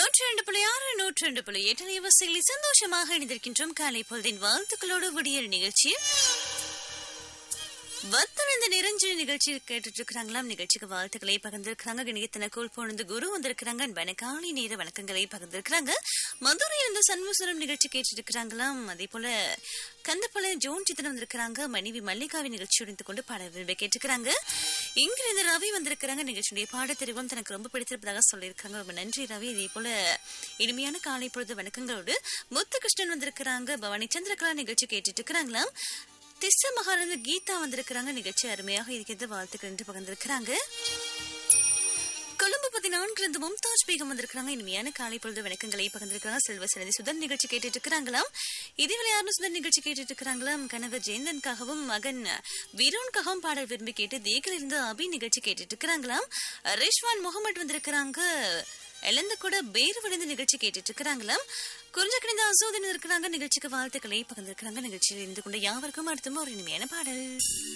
நூற்றி ரெண்டு புள்ளி ஆறு நூற்றி ரெண்டு புள்ளி எட்டு நிவசைகளில் சந்தோஷமாக இணைந்திருக்கின்றோம் காலை பொழுதின் வாழ்த்துக்களோடு விடியல் நிகழ்ச்சியில் வத்தனந்த நிரஞ்சன நிகழ்ச்சி கேட்டுட்டு இருக்கிறாங்களாம் நிகழ்ச்சிக்கு வாழ்த்துக்களை பகிர்ந்திருக்கிறாங்க கணியத்தன கோல் போனது குரு வந்திருக்கிறாங்க அன்பான காலை நேர வணக்கங்களை பகிர்ந்திருக்கிறாங்க மதுரையில் இருந்து சண்முசுரம் நிகழ்ச்சி கேட்டுட்டு இருக்கிறாங்களாம் அதே போல கந்தப்பல ஜோன் சித்தன் வந்திருக்கிறாங்க மனைவி மல்லிகாவி நிகழ்ச்சி உடைந்து கொண்டு பாடல் விரும்ப கேட்டுக்கிறாங்க இங்கிருந்து ரவி வந்திருக்கிறாங்க நிகழ்ச்சியுடைய பாடத்தெரிவும் தனக்கு ரொம்ப பிடித்திருப்பதாக சொல்லியிருக்காங்க ரொம்ப நன்றி ரவி இதே போல இனிமையான காலை பொழுது வணக்கங்களோடு முத்துகிருஷ்ணன் வந்திருக்கிறாங்க பவானி சந்திரகலா நிகழ்ச்சி கேட்டுட்டு இருக்கிறாங்களாம் திஸ்ஸ மகாராஜா கீதா வந்திருக்கிறாங்க நிகழ்ச்சி அருமையாக இருக்கிறது வாழ்த்துக்கள் என்று பகிர்ந்திருக்கிறாங்க கொழும்பு பதினான்கு இருந்து மும்தாஜ் பேகம் வந்திருக்கிறாங்க இனிமையான காலை பொழுது வணக்கங்களை பகிர்ந்திருக்கிறாங்க செல்வ சிறந்தி சுதன் நிகழ்ச்சி கேட்டுட்டு இருக்கிறாங்களாம் இதே விளையாடு சுதன் நிகழ்ச்சி கேட்டுட்டு இருக்கிறாங்களாம் கணவர் ஜெயந்தன்காகவும் மகன் வீரோன்காகவும் பாடல் விரும்பி கேட்டு தேக்கில் இருந்து அபி நிகழ்ச்சி கேட்டுட்டு இருக்கிறாங்களாம் ரிஷ்வான் முகமது வந்திருக்கிறாங்க இழந்து கூட பேரு விழுந்து நிகழ்ச்சி கேட்டுட்டு இருக்கிறாங்களாம் குறிஞ்ச கிணிந்த அசோதன் இருக்கிறாங்க நிகழ்ச்சிக்கு வாழ்த்துக்களை பகிர்ந்திருக்கிறாங்க நிகழ்ச்சியில் இருந்து கொண்டு யாவருக்கும் அடுத்தும் ஒரு இனிமையான பாடல்